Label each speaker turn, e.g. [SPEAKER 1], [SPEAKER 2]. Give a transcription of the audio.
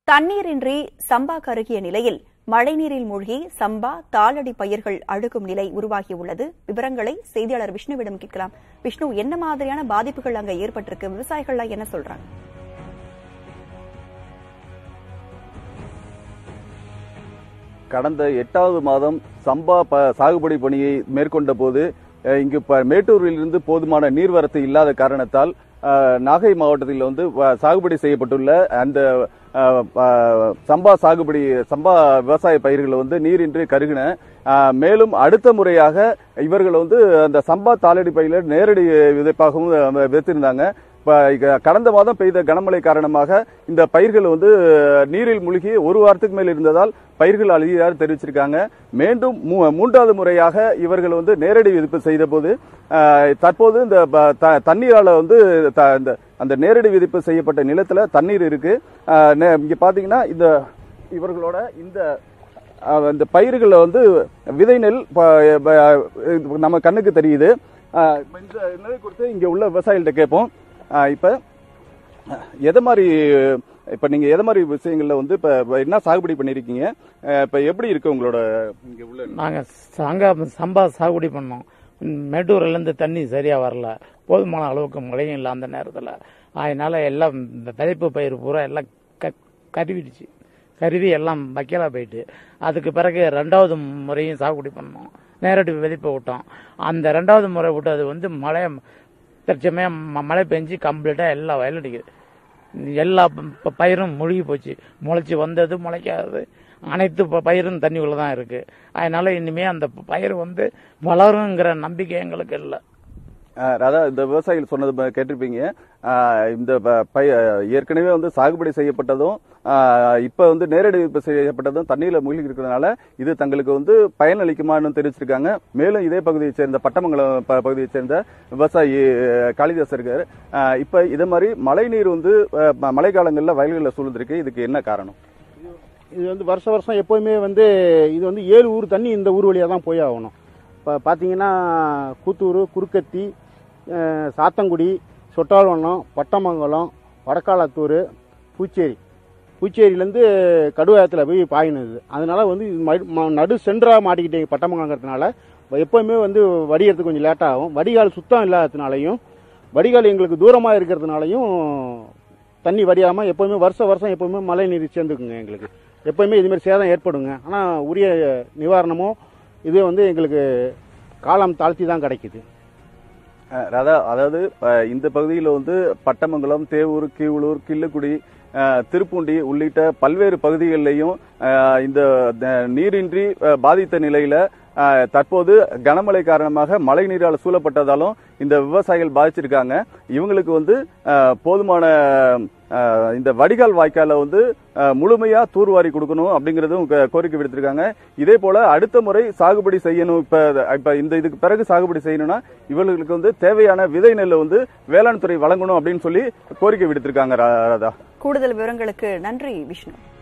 [SPEAKER 1] தண்ணீரின்றி சம்பா கருகிய நிலையில் மழைநீரில் மூழ்கி சம்பா தாளடி பயிர்கள் அழுகும் நிலை உருவாகியுள்ளது விவரங்களை செய்தியாளர் விஷ்ணுவிடம் கேட்கலாம் விஷ்ணு என்ன மாதிரியான பாதிப்புகள் அங்க ஏற்பட்டிருக்கு விவசாயிகள்லாம் என்ன சொல்றாங்க
[SPEAKER 2] கடந்த எட்டாவது மாதம் சம்பா ப- சாகுபடி பணியை மேற்கொண்ட போது அஹ், இங்கு ப- மேட்டூரிலிருந்து போதுமான நீர்வரத்து இல்லாத காரணத்தால் அஹ், நாகை மாவட்டத்தில் வந்து வ- சாகுபடி செய்யப்பட்டுள்ள அந்த அஹ், ப- சம்பா சாகுபடி சம்பா விவசாய பயிர்கள் வந்து நீரின்றி கருகின அஹ், மேலும் அடுத்த முறையாக இவர்கள் வந்து அந்த சம்பா தாளடி பயில நேரடி விதைப்பாகவும் அஹ், விதைத்திருந்தாங்க இப்ப இக- கடந்த மாதம் பெய்த கனமழை காரணமாக இந்த பயிர்கள் வந்து நீரில் மூழ்கி ஒரு வாரத்துக்கு மேல் இருந்ததால் பயிர்கள் அழியாறு தெரிவிச்சிருக்காங்க மீண்டும் மூ- மூன்றாவது முறையாக இவர்கள் வந்து நேரடி விதிப்பு செய்த போது அஹ், தற்போது இந்த ப- த- தண்ணீரால வந்து த- இந்த அந்த நேரடி விதிப்பு செய்யப்பட்ட நிலத்துல தண்ணீர் இருக்கு அஹ், நே- இங்க பாத்தீங்கன்னா இந்த இவர்களோட இந்த அஹ், இந்த பயிர்களில் வந்து விதை நெல் ப- ப- இது நம்ம கண்ணுக்கு தெரியுது அஹ், இப்ப இந்த நிலை குறித்து இங்க உள்ள விவசாயிகள்ட்ட கேட்போம் அஹ், இப்ப அஹ், எதை மாதிரி இப்ப நீங்க எதை மாதிரி விஷயங்கள்ல வந்து இப்ப இப்ப என்ன சாகுபடி பண்ணிருக்கீங்க அஹ், இப்ப எப்படி இருக்கு உங்களோட இங்க உள்ள
[SPEAKER 3] நாங்கள் சங்கா சம்பா சாகுபடி பண்ணோம் ம், மேட்டூர்லேருந்து தண்ணி சரியாக வரல போதுமான அளவுக்கு மழையும் இல்லை அந்த நேரத்தில் அதனால எல்லாம் இந்த விதைப்பு பயிர் பூரா எல்லாம் க கருவிடுச்சு கருவி எல்லாம் வக்கீலாக போயிட்டு அதுக்கு பிறகு ரெண்டாவது முறையும் சாகுபடி பண்ணோம் நேரடி விதைப்பை விட்டோம் அந்த ரெண்டாவது முறை விட்டது வந்து மழை தற்சமயம் ம- மழை பெஞ்சு கம்ப்ளீட்டாக எல்லா வயலும் அடிக்குது எல்லா ப- ப- பயிரும் முழுகி போச்சு முளைச்சி வந்தது முளைக்காதது அனைத்து ப- பயிரும் தண்ணிக்குள்ள தான் இருக்கு அதனால இனிமே அந்த ப- பயிர் வந்து வளருங்கிற நம்பிக்கை எங்களுக்கு இல்லை
[SPEAKER 2] அஹ், ராதா இந்த விவசாயிகள் சொன்னது ப- கேட்டிருப்பீங்க அஹ், இந்த ப- பய ஏற்கனவே வந்து சாகுபடி செய்யப்பட்டதும் அஹ், இப்ப வந்து நேரடி விற்பனை செய்யப்பட்டதும் தண்ணீர்ல மூழ்கி இருக்கிறதுனால இது தங்களுக்கு வந்து பயனளிக்குமான்னு தெரிவிச்சிருக்காங்க மேலும் இதே பகுதியை சேர்ந்த பட்டமங்கலம் ப- பகுதியை சேர்ந்த விவசாயி அஹ், காளிதாஸ் இருக்காரு அஹ், இப்ப இதே மாதிரி மழை நீர் வந்து அஹ், ம- மழைக்காலங்கள்ல வயல்களில் சூழ்ந்திருக்கு இதுக்கு என்ன காரணம்
[SPEAKER 4] இது வந்து வருஷ வருஷம் எப்போவுமே வந்து இது வந்து ஏழு ஊர் தண்ணி இந்த ஊர் வழியாக தான் போய் ஆகணும் இப்போ பார்த்தீங்கன்னா கூத்தூர் குறுக்கத்தி அஹ், சாத்தங்குடி சொட்டால்வண்ணம் பட்டமங்கலம் வடக்காலத்தூர் பூச்சேரி பூச்சேரியிலேருந்து கடுவாயத்தில் போய் பாயினுது அதனால வந்து இது மடு- ம- நடு சென்டராக மாட்டிக்கிட்டே பட்டமங்கலங்கிறதுனால எப்போவுமே வந்து வடிகிறதுக்கு கொஞ்சம் லேட்டாக ஆகும் வடிகால் சுத்தம் இல்லாததுனாலையும் வடிகால் எங்களுக்கு தூரமாக இருக்கிறதுனாலையும் தண்ணி வடியாமல் எப்போவுமே வருஷம் வருஷம் எப்போவுமே மழை நீர் சேர்ந்துக்குங்க எங்களுக்கு எப்போவுமே இதுமாரி சேதம் ஏற்படுங்க ஆனால் உரிய நிவாரணமோ இது வந்து எங்களுக்கு காலம் தாழ்த்தி தான் கிடைக்குது
[SPEAKER 2] அஹ் ராதா அதாவது அஹ் இந்த பகுதியில் வந்து பட்டமங்கலம் தேவூர் கீவளூர் கிள்ளுக்குடி அஹ் திருப்பூண்டி உள்ளிட்ட பல்வேறு பகுதிகளிலையும் அஹ் இந்த த- நீரின்றி அஹ் பாதித்த நிலையில அஹ் தற்போது கனமழை காரணமாக மழை நீரால் சூழப்பட்டதாலும் இந்த விவசாயிகள் பாதிச்சிருக்காங்க இவங்களுக்கு வந்து அஹ் போதுமான அஹ் இந்த வடிகால் வாய்க்கால வந்து அஹ் முழுமையா தூர்வாரி கொடுக்கணும் அப்படிங்கறதும் கோ- கோரிக்கை விடுத்திருக்காங்க இதே போல அடுத்த முறை சாகுபடி செய்யணும் இப்ப இப்ப இந்த இதுக்கு பிறகு சாகுபடி செய்யணும்னா இவர்களுக்கு வந்து தேவையான விதை நெல்லை வந்து வேளாண் துறை வழங்கணும் அப்படின்னு சொல்லி கோரிக்கை விடுத்திருக்காங்க ரா- ராதா
[SPEAKER 1] கூடுதல் விவரங்களுக்கு நன்றி விஷ்ணு